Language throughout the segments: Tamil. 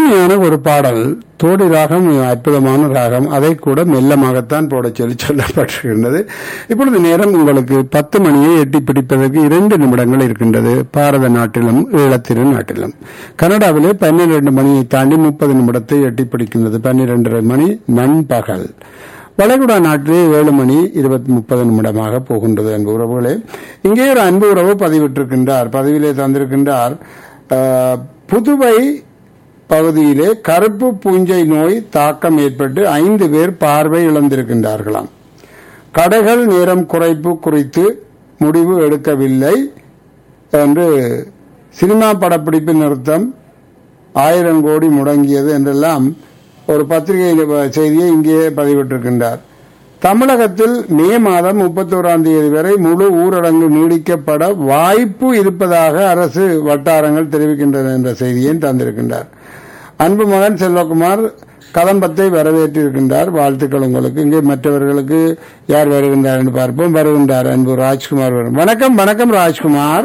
அருமையான ஒரு பாடல் தோடி ராகம் அற்புதமான ராகம் அதை கூட மெல்லமாகத்தான் போட சொல்லி சொல்லப்பட்டிருக்கின்றது இப்பொழுது நேரம் உங்களுக்கு பத்து மணியை எட்டி பிடிப்பதற்கு இரண்டு நிமிடங்கள் இருக்கின்றது பாரத நாட்டிலும் ஈழத்திரு நாட்டிலும் கனடாவிலே பன்னிரண்டு மணியை தாண்டி முப்பது நிமிடத்தை எட்டி பிடிக்கின்றது பன்னிரண்டரை மணி நண்பகல் வளைகுடா நாட்டிலே ஏழு மணி இருபத்தி முப்பது நிமிடமாக போகின்றது அன்பு உறவுகளே இங்கே ஒரு அன்பு உறவு பதிவிட்டிருக்கின்றார் பதிவிலே தந்திருக்கின்றார் அஹ், புதுவை பகுதியிலே கருப்பு பூஞ்சை நோய் தாக்கம் ஏற்பட்டு ஐந்து பேர் பார்வை இழந்திருக்கின்றார்களாம் கடைகள் நேரம் குறைப்பு குறித்து முடிவு எடுக்கவில்லை என்று சினிமா படப்பிடிப்பு நிறுத்தம் ஆயிரம் கோடி முடங்கியது என்றெல்லாம் ஒரு பத்திரிகை செய்தியை இங்கே பதிவிட்டிருக்கின்றார் தமிழகத்தில் மே மாதம் முப்பத்தோராம் தேதி வரை முழு ஊரடங்கு நீடிக்கப்பட வாய்ப்பு இருப்பதாக அரசு வட்டாரங்கள் தெரிவிக்கின்றன என்ற செய்தியை தந்திருக்கின்றார் அன்பு மகன் செல்வகுமார் கதம்பத்தை வரவேற்றிருக்கின்றார் வாழ்த்துக்கள் உங்களுக்கு இங்கே மற்றவர்களுக்கு யார் வருகின்றார் என்று பார்ப்போம் வருகின்றார் அன்பு ராஜ்குமார் வரும் வணக்கம் வணக்கம் ராஜ்குமார்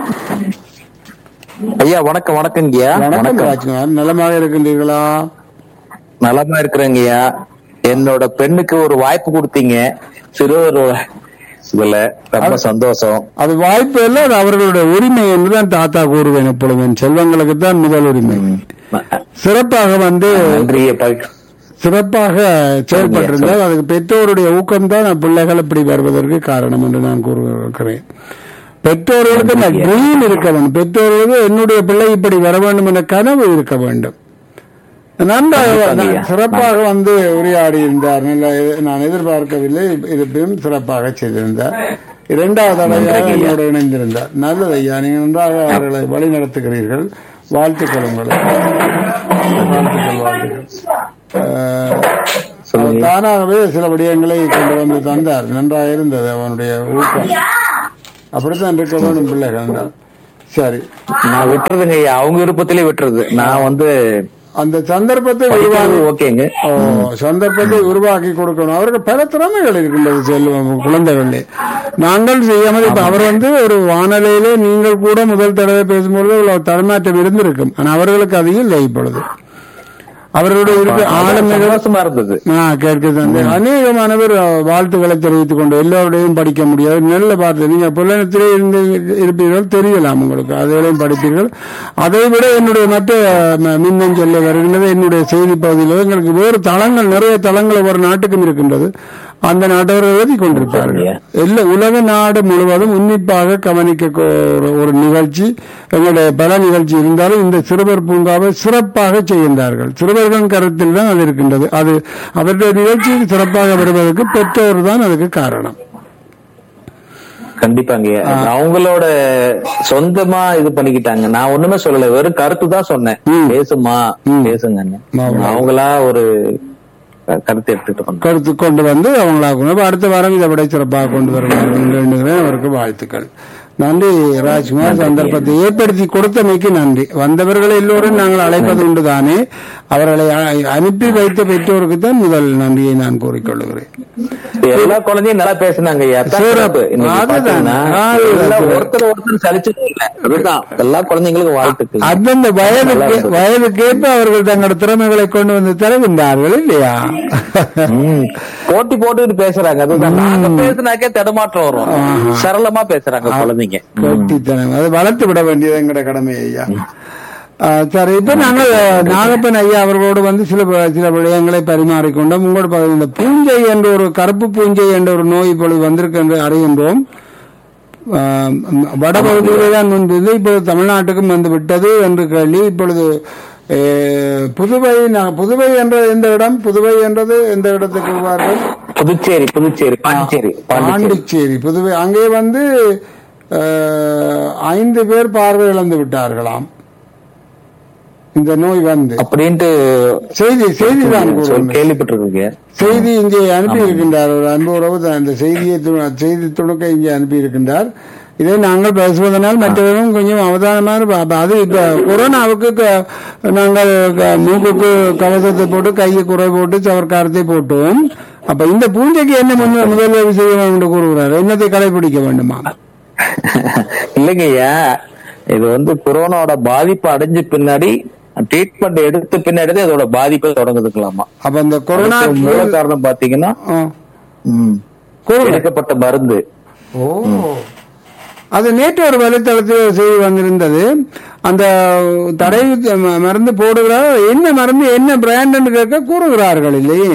ஐயா வணக்கம் வணக்கங்கய்யா வணக்கம் வணக்கம் ராஜ்குமார் நலமாக இருக்கின்றீர்களா நலமா இருக்கிறேங்கய்யா என்னோட பெண்ணுக்கு ஒரு வாய்ப்பு கொடுத்தீங்க சிறுவர் இதுல ரொம்ப சந்தோஷம் அது வாய்ப்பு இல்லை அது அவர்களுடைய உரிமை என்றுதான் தாத்தா கூறுவேன் எப்பொழுதும் செல்வங்களுக்கு தான் முதல் உரிமை சிறப்பாக வந்து நன்றி அப்பா. சிறப்பாக செயல்பட்டிருந்தால் அதுக்கு பெற்றோருடைய ஊக்கம்தான் பிள்ளைகள் இப்படி வருவதற்கு காரணம் என்று நான் கூறுகிறேன் பெற்றோர்களுக்கு அந்த ட்ரீம் இருக்க வேண்டும் பெற்றோர்களுக்கு என்னுடைய பிள்ளை இப்படி வர வேண்டும் என்ற கனவு இருக்க வேண்டும் நன்றாக கண்டிப்பாங்க. சிறப்பாக வந்து உரையாடி இருந்தார் நல்ல நான் எதிர்பார்க்கவில்லை இருப்பினும் சிறப்பாக செய்திருந்தார் இரண்டாவது தடவையாக என்னோடு இணைந்திருந்தார் நல்லது ஐயா நீங்கள் நன்றாக அவர்களை வழி நடத்துகிறீர்கள் வாழ்த்துக்கள் உங்களுக்கு வாழ்த்துக்கள் வாழ்த்துக்கள் அஹ், அவர் தானாகவே சில விடயங்களை கொண்டு வந்து தந்தார் நன்றாக இருந்தது அவனுடைய ஊக்கம் அப்படித்தான் இருக்க வேண்டும் பிள்ளைகள் என்றார். சரி நான் விட்டுறதுங்க ஐயா அவங்க விருப்பத்திலே விட்டுறது நான் வந்து அந்த சந்தர்ப்பத்தை உருவாக்கி படிக்கிறது ஓகேங்க ஓ, சந்தர்ப்பத்தை உருவாக்கி கொடுக்கணும் அவருக்கு பல திறமைகள் இருக்கின்றது செல்வம் குழந்தைகளே நாங்கள் செய்யாமல் இப்ப அவர் வந்து ஒரு வானொலியிலே நீங்கள் கூட முதல் தடவை பேசும்பொழுது இவ்வளவு தரமாற்றம் இருந்திருக்கும் ஆனா அவர்களுக்கு அது இல்லை இப்பொழுது அவர்களுடைய இருக்க ஆளுமைகள் சந்தோஷமா இருந்தது ஆ, கேட்க தந்தை அநேகமானவர் வாழ்த்துக்களை தெரிவித்துக் கொண்டு எல்லோருடையும் படிக்க முடியாது நல்ல வார்த்தை நீங்க புலனத்திலே இருந்து இருப்பீர்கள் தெரியலாம் உங்களுக்கு அதையும் படிப்பீர்கள் அதை விட என்னுடைய மற்ற ம- மின்னஞ்சல்ல வருகின்றது என்னுடைய செய்தி பகுதியில் எங்களுக்கு வேறு தளங்கள் நிறைய தளங்கள் ஒவ்வொரு நாட்டுக்கும் இருக்கின்றது அந்த நாட்டவர் எழுதி கொண்டிருப்பார்கள் எல்லா உலக நாடு முழுவதும் உன்னிப்பாக கவனிக்க கோ- ஒரு- ஒரு நிகழ்ச்சி எங்களுடைய பல நிகழ்ச்சி இருந்தாலும் இந்த சிறுவர் பூங்காவை சிறப்பாக செய்கின்றார்கள் சிறுவர்களின் கருத்தில் தான் அது இருக்கின்றது அது அவருடைய நிகழ்ச்சி சிறப்பாக வருவதற்கு பெற்றோர் தான் அதுக்கு காரணம் கண்டிப்பாங்க அவங்களோட சொந்தமா இது பண்ணிக்கிட்டாங்க நான் ஒண்ணுமே சொல்லல வெறும் கருத்து தான் சொன்னேன் ம். பேசுமா ம். பேசுங்கன்னு ஆமா. அவங்களா ஒரு கருத்து எடுத்துட்டு வந்தாங்க கருத்து கொண்டு வந்து அவங்களாக்கணும் இப்ப அடுத்த வாரம் இதை விட சிறப்பாக கொண்டு வருவார்கள் என்று எண்ணுகிறேன் அவருக்கு வாழ்த்துக்கள் நன்றி ராஜ்குமார் சந்தர்ப்பத்தை ஏற்படுத்தி கொடுத்தமைக்கு நன்றி வந்தவர்கள் எல்லோரும் நாங்கள் அழைப்பது உண்டு தானே அவர்களை அ- அனுப்பி வைத்த பெற்றோருக்கு தான் முதல் நன்றியை நான் கூறிக்கொள்கிறேன் எல்லா குழந்தையும் நல்லா பேசுனாங்க ஐயா அதான் சிறப்பு. சிறப்பு. இன்னைக்கு அதுதான். பாத்தீங்கன்னா, அதுதான். எல்லாம் ஒருத்தர் ஒருத்தர் சலிச்சது இல்ல அதுதான் எல்லா குழந்தைங்களுக்கும் வாழ்த்துக்கள் அந்தந்த நல்லா வயதுக்கு இருந்தது. வயதுக்கேற்ப அவர்கள் தங்களோட திறமைகளை கொண்டு வந்து தருகின்றார்கள் இல்லையா ம். போட்டி போட்டுட்டு பேசுறாங்க அதுதான் நாங்க பேசுனாக்கே தடுமாற்றம் வரும் சரளமா பேசுறாங்க குழந்தைங்க கட்டித்தனம் அதை வளர்த்து விட வேண்டியது எங்கட கடமை ஐயா ஆ, சரி இப்ப நாங்கள் நாகப்பன் ஐயா அவர்களோடு வந்து சில ப- சில விடயங்களை பரிமாறிக்கொண்டோம் உங்களோட பகுதியில் இந்த பூஞ்சை என்ற ஒரு கருப்பு பூஞ்சை என்ற ஒரு நோய் இப்பொழுது வந்திருக்கு என்று அறிகின்றோம் ஆ, வடபகுதியிலே தான் வந்தது இப்பொழுது தமிழ்நாட்டுக்கும் வந்து விட்டது என்று கேள்வி இப்பொழுது ஏ, புதுவை ந- புதுவை என்ற எந்த இடம் புதுவை என்றது எந்த இடத்துக்கு வருவார்கள் புதுச்சேரி புதுச்சேரி பாண்டிச்சேரி பாண்டிச்சேரி பாண்டிச்சேரி புதுவை அங்கே வந்து அஹ், ஐந்து பேர் பார்வை இழந்து விட்டார்களாம் இந்த நோய் வந்து அப்படின்ட்டு செய்தி செய்தி தான் சொல் கூறுகிறது. கேள்விப்பட்டிருக்கீங்க செய்தி இங்கே அனுப்பி இருக்கின்றார் ஒரு அன்பு உறவு தான் இந்த செய்தியை து- செய்தி துணுக்கை இங்கே அனுப்பி இருக்கின்றார் இதை நாங்கள் பேசுவதனால் மற்றவர்களும் கொஞ்சம் அவதானமாக இருப்பா- அப்ப அது இப்ப கொரோனாவுக்கு க- நாங்கள் க- மூக்குக்கு கவசத்தை போட்டு கையை குறை போட்டு சவர்க்காரத்தை போட்டோம் அப்ப இந்த பூஞ்சைக்கு என்ன முன்ன- முதலுதவி செய்ய வேண்டும் என்று கூறுகிறார் என்னத்தை கடைபிடிக்க வேண்டுமா இல்லைங்க ஐயா இது வந்து கொரோனாவோட பாதிப்பு அடைஞ்ச பின்னாடி ட்ரீட்மெண்ட் எடுத்த பின்னாடி அதோட பாதிப்பு தொடங்குதுங்களாமா அப்ப இந்த கொரோனா அதுக்கு மூல காரணம் பாத்தீங்கன்னா ஆ, ம், கூறுங்க. எடுக்கப்பட்ட மருந்து ஓ அது நேற்று ஒரு வலைத்தளத்தில் செய்தி வந்திருந்தது அந்த தடை ம- மருந்து போடுகிறார் என்ன மருந்து என்ன பிராண்ட் கேட்க கூறுகிறார்கள் இல்லையே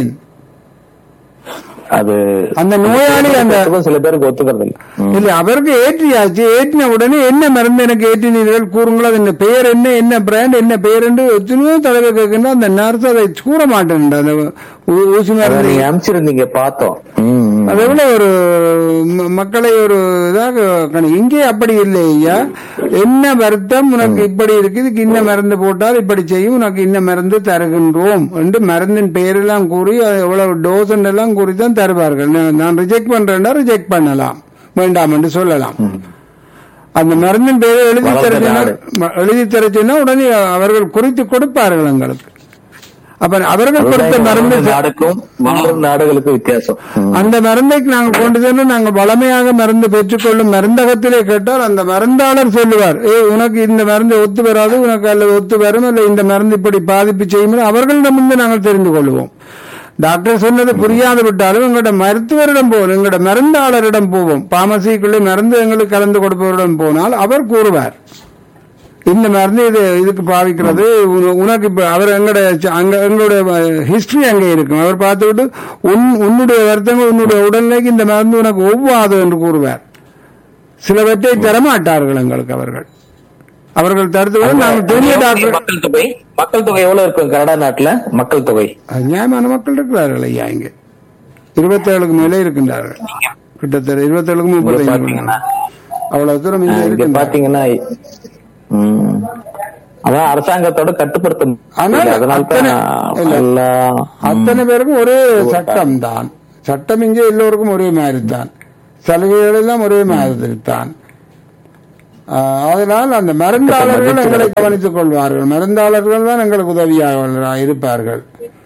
அது அந்த நோயாளி அந்த சில பேருக்கு ஒத்துக்கிறது இல்ல ம். இல்ல அவருக்கு ஏற்றியாச்சு ஏற்றின உடனே என்ன மருந்து எனக்கு ஏற்றினீர்கள் கூறுங்கள் அது பெயர் என்ன என்ன பிராண்ட் என்ன பெயர் என்று எத்தனையோ தடவை கேட்கின்ற அந்த நர்ஸ் அதை கூற மாட்டேன் அந்த ஊ- ஊசி அதான் மருந்து நீங்க அனுப்பிச்சிருந்தீங்க பார்த்தோம் ம், ம். அது எவ்வளவு ஒரு ம- மக்களை ஒரு இதாக கணி- இங்கே அப்படி இல்லை ஐயா என்ன வருத்தம் உனக்கு இப்படி இருக்கு இதுக்கு இன்ன மருந்து போட்டால் இப்படி செய்யும் உனக்கு இன்ன மருந்து தருகின்றோம் என்று மருந்தின் பெயரெல்லாம் கூறி அது எவ்வளவு டோஸ் எல்லாம் கூறி தான் தருவார்கள் நான்- நான் ரிஜெக்ட் பண்றேன்னா ரிஜெக்ட் பண்ணலாம் வேண்டாம் என்று சொல்லலாம் அந்த மருந்தின் பெயரை எழுதி வளர்ந்த தரச்சுன்னா நாடு. எழுதி தரச்சுன்னா உடனே அவர்கள் குறித்து கொடுப்பார்கள் எங்களுக்கு அப்ப அவர்கள் கொடுத்த மருந்து வளரும் நாடுக்கும் வளரும் நாடுகளுக்கும் வித்தியாசம் ம். அந்த மருந்தை நாங்கள் கொண்டு சென்று நாங்கள் வளமையாக மருந்து பெற்றுக்கொள்ளும் மருந்தகத்திலே கேட்டால் அந்த மருந்தாளர் சொல்லுவார் ஏ உனக்கு இந்த மருந்து ஒத்து வராது உனக்கு அல்லது ஒத்து வரும் அல்ல இந்த மருந்து இப்படி பாதிப்பு செய்யும் அவர்களிடமிருந்து நாங்கள் தெரிந்து கொள்வோம் டாக்டர் சொன்னது புரியாது விட்டாலும் எங்களோட மருத்துவரிடம் போவோம் எங்களோட மருந்தாளரிடம் போவோம் பாமசிக்குள்ளே மருந்து எங்களுக்கு கலந்து கொடுப்பவரிடம் போனால் அவர் கூறுவார் இந்த மருந்து இது இதுக்கு பாவிக்கிறது உன- உனக்கு இப்ப அவர் எங்களுடைய ச- அங்க எங்களுடைய ஹிஸ்டரி அங்கே இருக்கும் அவர் பார்த்துக்கிட்டு உன் உன்னுடைய வருத்தங்கள் உன்னுடைய உடல்நிலைக்கு இந்த மருந்து உனக்கு ஒவ்வாது என்று கூறுவார் சிலவற்றை தரமாட்டார்கள் எங்களுக்கு அவர்கள் அவர்கள் தடுத்து நாங்கள் பெரிய டாக்டர் மக்கள் தொகை மக்கள் தொகை எவ்வளவு இருக்கும் கனடா நாட்டுல மக்கள் தொகை அது நியாயமான மக்கள் இருக்கிறார்கள் ஐயா இங்க இருபத்தேழுக்கு மேலே இருக்கின்றார்கள் கிட்டத்தட்ட இருபத்தேழுக்கு முப்பத்தைந்து பாத்தீங்கன்னா அவ்வளவு தூரம் இங்க இங்க இருக்கின்றார்கள் பாத்தீங்கன்னா ம், அதான் அரசாங்கத்தோட கட்டுப்படுத்த ஆனால் முடியல. அதனால அத்தனை- தான் இல்ல. எல்லாம் அத்தனை பேருக்கும் ஒரே சட்டம் தான் சட்டம் இங்கே எல்லோருக்கும் ஒரே மாதிரி தான் சலுகைகள் எல்லாம் ஒரே மாதிரி தான் ஆஹ், அதனால் அந்த மருந்தாளர்கள் எங்களை கவனித்துக் கொள்வார்கள் மருந்தாளர்கள் தான் எங்களுக்கு உதவியாக இருப்பார்கள்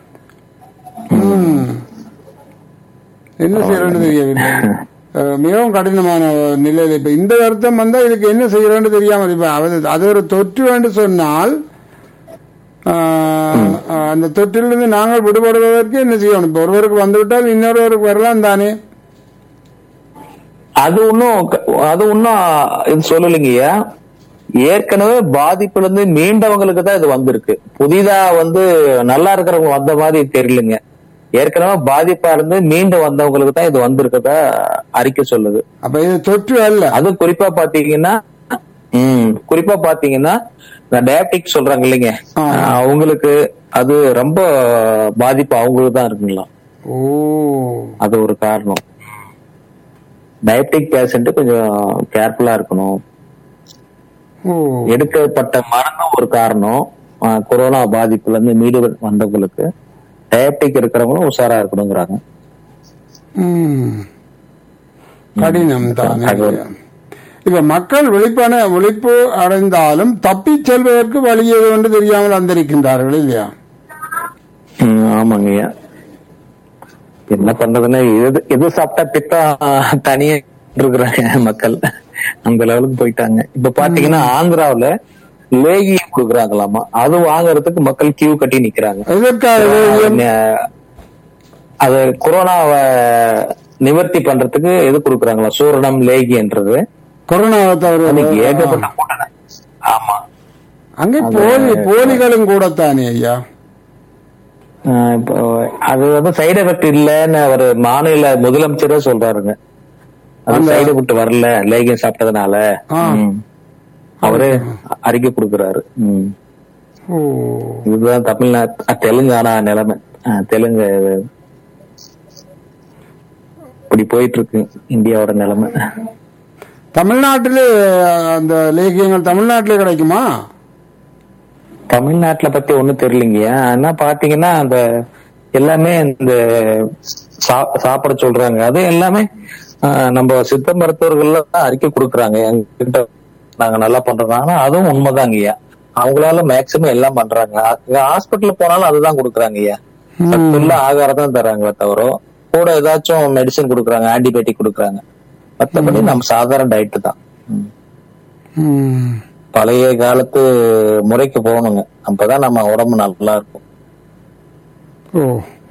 ம். என்ன செய்யறேன்னு தெரியவில்லை அஹ், மிகவும் கடினமான நிலையில் இப்ப இந்த வருத்தம் வந்தா இதுக்கு என்ன செய்யறேன்னு தெரியாம இருப்பா அது- அது ஒரு தொற்று என்று சொன்னால் ஆஹ், அந்த தொற்றிலிருந்து நாங்கள் விடுபடுவதற்கு என்ன செய்யணும் இப்ப ஒருவருக்கு வந்துவிட்டால் இன்னொருவருக்கு வரலாம் தானே அது ஒன்னும் அது ஒன்னும் இது சொல்லலைங்கய்யா ஏற்கனவே பாதிப்புல இருந்து மீண்டவங்களுக்கு தான் இது வந்திருக்கு புதிதா வந்து நல்லா இருக்கிறவங்க வந்த மாதிரி தெரியலங்க ஏற்கனவே பாதிப்பா இருந்து மீண்டு வந்தவங்களுக்கு தான் இது வந்திருக்கதா அறிக்கை சொல்லுது அப்ப இது தொற்று அல்ல அது குறிப்பா பாத்தீங்கன்னா ம், குறிப்பா பாத்தீங்கன்னா இந்த டயபெட்டிக் சொல்றாங்க இல்லைங்க ஆ. அவங்களுக்கு அது ரொம்ப பாதிப்பு அவங்களுக்கு தான் இருக்குங்களா ஓ அது ஒரு காரணம் டயபெட்டிக் பேஷண்ட் கொஞ்சம் கேர்ஃபுல்லா இருக்கணும் ஓ எடுக்கப்பட்ட மருந்து ஒரு காரணம் ஆஹ் கொரோனா பாதிப்புல இருந்து மீடு வந்தவங்களுக்கு டயபெட்டிக் இருக்கிறவங்களும் உஷாரா இருக்கணுங்கிறாங்க ம். கடினம் தான் தகவல். இப்ப மக்கள் விழிப்பான விழிப்பு அடைந்தாலும் தப்பிச் செல்வதற்கு வழி எது என்று தெரியாமல் அந்தரிக்கின்றார்கள் இல்லையா ம், ஆமாங்கய்யா என்ன பண்றதுன்னா எது எது சாப்பிட்டா பித்தம் தனியா இருக்கிறாங்க மக்கள் அந்த லெவலுக்கு போயிட்டாங்க இப்ப பாத்தீங்கன்னா ஆந்திராவுல லேகியம் கொடுக்குறாங்களாமா அது வாங்குறதுக்கு மக்கள் கியூ கட்டி நிக்கிறாங்க எதற்காக இது? ந- அது கொரோனாவை நிவர்த்தி பண்றதுக்கு எது கொடுக்குறாங்களா சூரணம் லேகின்றது கொரோனாவை தவிர அதுக்கு ஏகப்பட்ட கூட்டம் ஆமா அங்கே போலி போலிகளும் கூடத்தானே ஐயா ஆஹ் இப்போ அது வந்து சைடு எஃபெக்ட் இல்லைன்னு அவர் மாநில முதலமைச்சரே சொல்றாருங்க அது சைடு எஃபெக்ட் வரல லேகியம் சாப்பிட்டதுனால ஆ. ம். அவரே அறிக்கை கொடுக்கறாரு ம். ஓ இதுதான் தமிழ்நாட்டு தெலுங்கானா நிலைமை ஆஹ் தெலுங்கு இது. இப்படி போயிட்டு இருக்கு இந்தியாவோட நிலைமை தமிழ்நாட்டிலே அந்த லேகியங்கள் தமிழ்நாட்டிலே கிடைக்குமா தமிழ்நாட்டுல பத்தி ஒண்ணும் தெரியலங்கய்யா ஆனா பாத்தீங்கன்னா அந்த எல்லாமே இந்த சா- சாப்பிட சொல்றாங்க அது எல்லாமே ஆஹ், நம்ம சித்த மருத்துவர்கள் தான் அறிக்கை கொடுக்குறாங்க எங்ககிட்ட நாங்க நல்லா பண்றோம் ஆனா அதுவும் உண்மைதாங்கய்யா அவங்களால மேக்சிமம் எல்லாம் பண்றாங்க ஹாஸ்பிட்டல் போனாலும் அதுதான் கொடுக்குறாங்க ஐயா சத்துள்ள ஆகாரம் தான் தராங்களே தவிர கூட ஏதாச்சும் மெடிசன் கொடுக்குறாங்க ஆன்டிபயோட்டிக் கொடுக்குறாங்க மத்தபடி நம்ம சாதாரண டயட் தான் ம். ம். பழைய காலத்து முறைக்கு போகணுங்க அப்பதான் நம்ம உடம்பு நல்லா இருக்கும் ஓ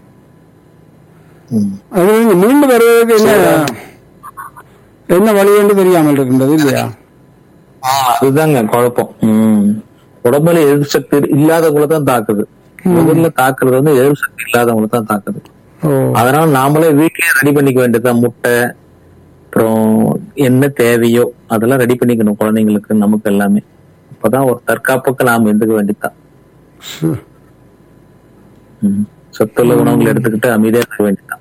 ம். அது நீங்க மீண்டு வருவதற்கு என்ன என்ன வழி என்று தெரியாமல் இருக்கின்றது இல்லையா அதுதாங்க குழப்பம் ம். உடம்புல எதிர்ப்பு சக்தி இல்லாதவங்கள தான் தாக்குது முதல்ல தாக்குறது வந்து எதிர்ப்பு சக்தி இல்லாதவங்கள தான் தாக்குது ஓ அதனால நாமளே வீட்லயே ரெடி பண்ணிக்க வேண்டியதுதான் முட்டை அப்புறம் என்ன தேவையோ அதெல்லாம் ரெடி பண்ணிக்கணும் குழந்தைங்களுக்கு நமக்கு எல்லாமே அப்பதான் ஒரு தற்காப்புக்கு நாம இருந்துக்க வேண்டியதுதான் சு. ம். சத்துள்ள உணவுகள் எடுத்துக்கிட்டு அமைதியா இருக்க வேண்டியதுதான்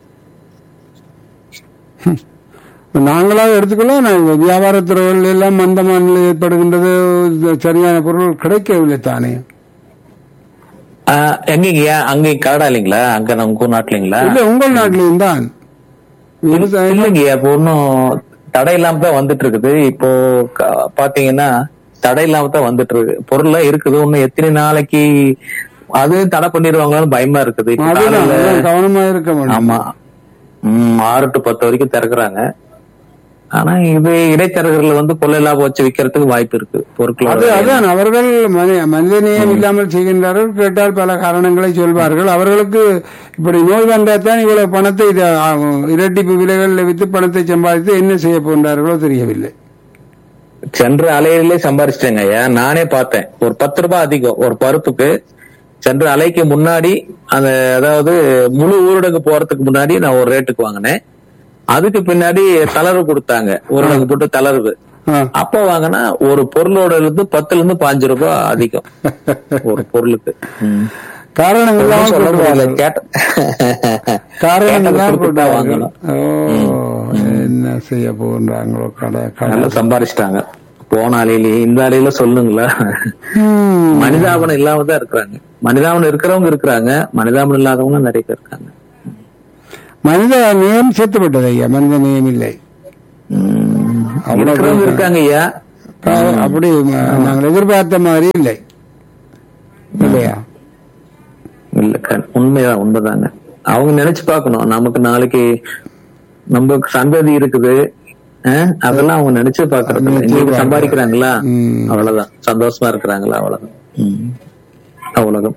நாங்களாக எடுத்துக்கலாம் நாங்க வியாபாரத்துறைகள் எல்லாம் மந்தமான ஏற்படுகின்றது இது சரியான பொருள் கிடைக்கவில்லை தானே ஆஹ் எங்கீங்கய்யா அங்க கனடா இல்லைங்களா அங்க நம்ம நாட்டுலீங்களா இல்ல உங்கள் நாட்டிலையும் தான் விவசாயம் இல்லைங்கய்யா இப்போ ஒன்னும் தடை இல்லாம தான் வந்துட்டு இருக்குது இப்போ க- பாத்தீங்கன்னா தடை இல்லாம தான் வந்துட்டு இருக்கு பொருள்லாம் இருக்குது இன்னும் எத்தனை நாளைக்கு அது தடை பண்ணிடுவாங்களான்னு பயமா இருக்குது இப்ப அதுதான் காலையில அதுதான் கவனமா இருக்க வேண்டும் ஆமா ம், ஆறு டு பத்து வரைக்கும் திறக்குறாங்க ஆனா இது இடைத்தரகர்கள் வந்து கொள்ளை லாபம் வச்சு விக்கிறதுக்கு வாய்ப்பு இருக்கு அது பொருட்களோட அதான் அவர்கள் மனி- மனிதநேயம் இல்லாமல் செய்கின்றார்கள் கேட்டால் பல காரணங்களை சொல்வார்கள் அவர்களுக்கு இப்படி நோய் வந்தால்தான் இவ்வளவு பணத்தை இது ஆகும். இரட்டிப்பு விலைகளில் வித்து பணத்தை சம்பாதித்து என்ன செய்ய போன்றார்களோ தெரியவில்லை சென்ற அலையிலே சம்பாரிச்சிட்டேங்க ஐயா நானே பார்த்தேன் ஒரு பத்து ரூபாய் அதிகம் ஒரு பருப்புக்கு சென்ற அலைக்கு முன்னாடி அந்த அதாவது முழு ஊரடங்கு போறதுக்கு முன்னாடி நான் ஒரு ரேட்டுக்கு வாங்கினேன் அதுக்கு பின்னாடி தளர்வு கொடுத்தாங்க ஊரடங்கு போட்டு தளர்வு ஆ. அப்ப வாங்கினா ஒரு பொருளோட இருந்து பத்துல இருந்து பாஞ்சு ரூபாய் அதிகம் ஒரு பொருளுக்கு ம். காரணம் ஒண்ணும் இல்லாமல் சொல்ல முடியல போட்டுவார்கள். கேட்ட காரணம் கேட்டதை இல்லாமல் கொடுத்துட்டு தான் போட்டுவார்கள். வாங்கணும் ஓ என்ன செய்ய போகின்றாங்களோ கடை கடை நல்லா சம்பாரிச்சிட்டாங்க போன அலையிலேயே இந்த அலையில சொல்லுங்களா ம். மனிதாபனம் இல்லாம தான் இருக்கிறாங்க மனிதாபனம் இருக்கிறவங்க இருக்கிறாங்க மனிதாபனம் இல்லாதவங்க நிறைய பேர் இருக்காங்க மனித நேயம் செத்துவிட்டது ஐயா மனித நேயம் இல்லை உம், அவ்வளவு இருக்கிறவங்க இருக்காங்க ஐயா கா- அப்படி ம- நாங்கள் எதிர்பார்த்த மாதிரி இல்லை இல்லையா இல்ல க- உண்மைதான் உண்மைதாங்க அவங்க நினைச்சு பார்க்கணும் நமக்கு நாளைக்கு நமக்கு சந்ததி இருக்குது அஹ், அதெல்லாம் அவங்க நினைச்சு பாக்குறது இல்ல. இன்னைக்கு சம்பாதிக்கிறாங்களா ம். அவ்வளவுதான் சந்தோஷமா இருக்கிறாங்களா அவ்வளவுதான் உம். அவ்வளவுதான்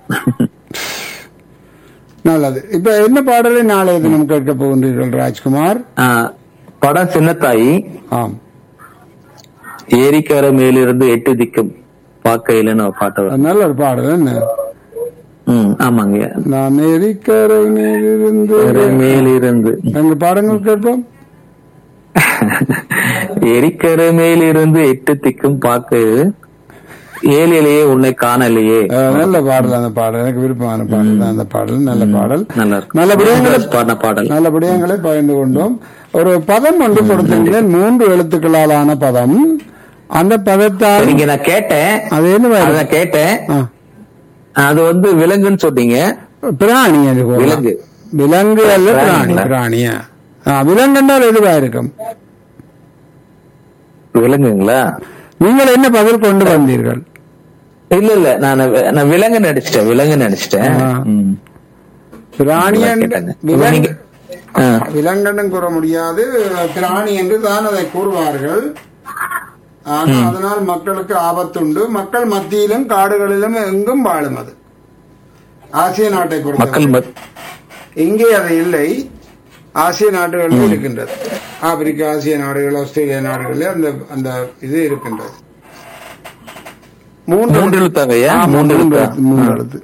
நல்லது இப்ப என்ன பாடலை நாளைய தினம் கேட்க போகின்றீர்கள் ராஜ்குமார் ஆஹ், படம் சின்னத்தாயி ஆம் ஏரிக்கரை மேலிருந்து எட்டு திக்கும் பார்க்கையிலன்னு ஒரு பாட்டு வரும் அது நல்ல ஒரு பாடல் என்ன ம் ஆமாங்க நான் எரிக்கரை மேலிருந்து ஏரிக்கரை மேலிருந்து எங்க பாடங்கள் கேட்போம் எரிக்கரை மேலிருந்து எட்டு திக்கும் பார்க்க ஏழிலேயே உன்னை காணலையே அஹ், நல்ல பாடல் அந்த பாடல் எனக்கு விருப்பமான பாடல் தான் அந்த பாடல் நல்ல பாடல் நல்லா இருக்கு நல்லபடியா முருகதாஸ் பாடின பாடல் நல்ல விடயங்களை பகிர்ந்து கொண்டோம் ஒரு பதம் ஒன்று கொடுத்திருந்தேன் மூன்று எழுத்துக்களாலான பதம் அந்த பதத்தால் நீங்க நான் கேட்டேன் அது என்ன அதை நான் கேட்டேன் ஆ, அது வந்து விலங்குன்னு சொன்னீங்க பிராணி அது கூட. விலங்கு. விலங்கு அல்ல பிராணி பிராணிங்களா? பிராணியா ஆ, விலங்கு என்றால் எதுவா இருக்கும் விலங்குங்களா நீங்கள் என்ன பதில் கொண்டு வந்தீர்கள் இல்ல இல்ல நான் நான் விலங்கு நடிச்சிட்டேன் விலங்கு நடிச்சிட்டேன் ஆ. ம். பிராணி நல்லா என்று கேட்டாங்க. விலங்கு நீங்க- ஆ. விலங்கென்றும் கூற முடியாது பிராணி என்று தான் அதை கூறுவார்கள் ஆனால் அதனால் மக்களுக்கு ஆபத்துண்டு மக்கள் மத்தியிலும் காடுகளிலும் எங்கும் வாழும் அது ஆசிய நாட்டை மக்கள் பொறுத்த மத்- இங்கே அது இல்லை ஆசிய நாடுகளில் இருக்கின்றது ஆப்பிரிக்கா ஆசிய நாடுகள் ஆஸ்திரேலியா நாடுகளில் அந்த அந்த இது இருக்கின்றது மூன்று மூன்று எழுத்தாங்க ஐயா ஆமா, மூன்று மூன்று எழுத்தா எழுத்து, மூன்று எழுத்து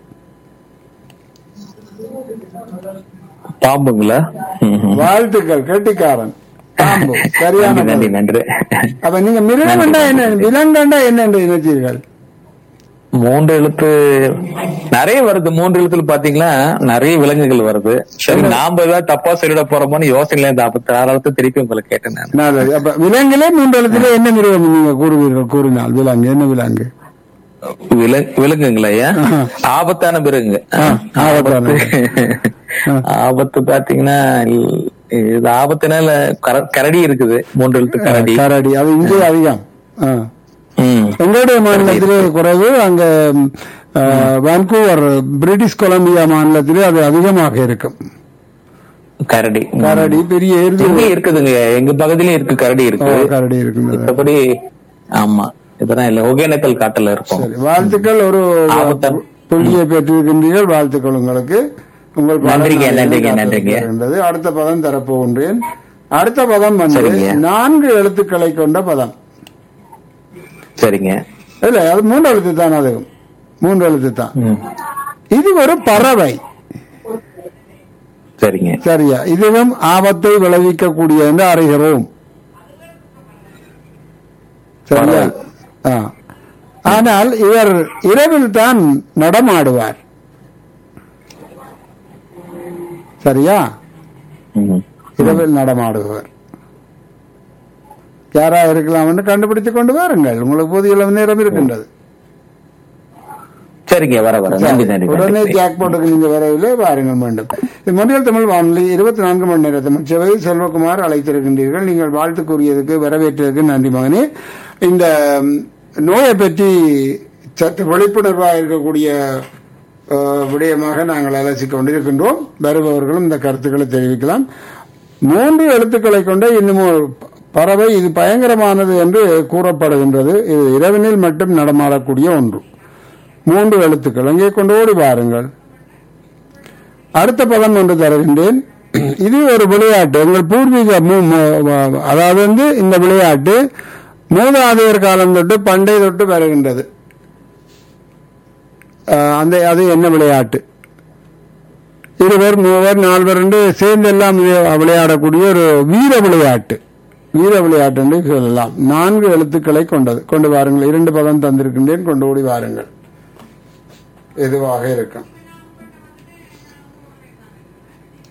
பாம்புங்களா ம், ம். வாழ்த்துக்கள் கெட்டிக்காரன் பாம்பு சரியான நன்றி பதில். நன்றி அப்ப நீங்க மிருகண்டா என்ன விலங்கண்டா என்ன என்று நினைச்சீர்கள் மூன்று எழுத்து நிறைய வருது மூன்று எழுத்துல பாத்தீங்களா நிறைய விலங்குகள் வருது சரி நாம ஏதாவது தப்பா சொல்லிட போறோமோன்னு யோசனையில இந்த அப்ப தாராளத்தை திருப்பி உங்களை கேட்டேன் நான் நல்லது அப்ப விலங்கிலே மூன்று எழுத்துல என்ன மிருகம் நீங்க கூறுவீர்கள் கூறினால் விலங்கு என்ன விலங்கு விலங்கு விலங்குங்களா ஐயா ஆஹா. ஆபத்தான பிறகுங்க ஆபத்தான. ஆபத்து பாத்தீங்கன்னா இல்- இது ஆபத்துனால கர- கரடி இருக்குது மூன்று எழுத்து கரடி கரடி அது இங்கே அதிகம் ஆ. ம். எங்களுடைய மாநிலத்திலே குறைவு அங்க ம், ஆ, வான்கூவர் பிரிட்டிஷ் கொலம்பியா மாநிலத்திலே அது அதிகமாக இருக்கும் கரடி ம். கரடி பெரிய எருது இங்க இருக்குதுங்க எங்க பகுதியிலயும் இருக்கு கரடி ஓ, இருக்கு கரடி இருக்கின்றது மத்தபடி ஆமா இதெல்லாம் இல்ல ஒகேனக்கல் காட்டுல இருக்கும் சரி வாழ்த்துக்கள் ஒரு ஆபத்தம். புள்ளியை பெற்றிருக்கின்றீர்கள் வாழ்த்துக்கள் உங்களுக்கு உங்கள் பாடம் நன்றிங்க, நாளை நன்றிங்க, காத்திருக்கிறது. நன்றிங்க. இருந்தது. அடுத்த பதம் தரப்போகின்றேன் அடுத்த பதம் வந்து சரிங்க. நான்கு எழுத்துக்களை கொண்ட பதம் சரிங்க இல்ல அது மூன்று எழுத்து தான் அது மூன்று எழுத்து தான் ம். இது ஒரு பறவை சரிங்க சரியா இதுவும் ஆபத்தை விளைவிக்கக்கூடிய என்று அறிகிறோம் சரியா பறவை. ஆ. ஆனால் இவர் இரவில் தான் நடமாடுவார் சரியா ம். இரவில் நடமாடுபவர் யாரா இருக்கலாம் என்று கண்டுபிடித்துக் கொண்டு வாருங்கள் உங்களுக்கு போதிய அளவு நேரம் இருக்கின்றது சரிங்க வர வர நன்றி நன்றி உடனே நன்றி ஜாக்பாட்டுக்கு நீங்க வரவில்லை பாருங்கள் மீண்டும் இது மொழியல் தமிழ் வானொலி இருபத்தி நான்கு மணி நேர தமிழ் சேவை செல்வகுமார் அழைத்திருக்கின்றீர்கள் நீங்கள் வாழ்த்து கூறியதுக்கு வரவேற்றதுக்கு நன்றி மகனே இந்த ம், நோயை பற்றி சற்று விழிப்புணர்வாக இருக்கக்கூடிய அஹ், விடயமாக நாங்கள் அலசிக் கொண்டிருக்கின்றோம் வருபவர்களும் இந்த கருத்துக்களை தெரிவிக்கலாம் மூன்று எழுத்துக்களை கொண்ட இன்னும் ஒரு பறவை இது பயங்கரமானது என்று கூறப்படுகின்றது இது இரவினில் மட்டும் நடமாடக்கூடிய ஒன்று மூன்று எழுத்துக்கள் அங்கே கொண்டு ஓடி வாருங்கள் அடுத்த பதம் ஒன்று தருகின்றேன் இது ஒரு விளையாட்டு எங்கள் பூர்வீக மூ- மூ- அதாவது வந்து இந்த விளையாட்டு மூதாதையர் காலம் தொட்டு பண்டை தொட்டு வருகின்றது அஹ், அந்த அது என்ன விளையாட்டு இருவர் மூவர் நால்வர் என்று சேர்ந்து எல்லாம் இது விளையாடக்கூடிய ஒரு வீர விளையாட்டு வீர விளையாட்டு என்று சொல்லலாம் நான்கு எழுத்துக்களை கொண்டது கொண்டு வாருங்கள் இரண்டு பதம் தந்திருக்கின்றேன் கொண்டு ஓடி வாருங்கள் எதுவாக இருக்கும்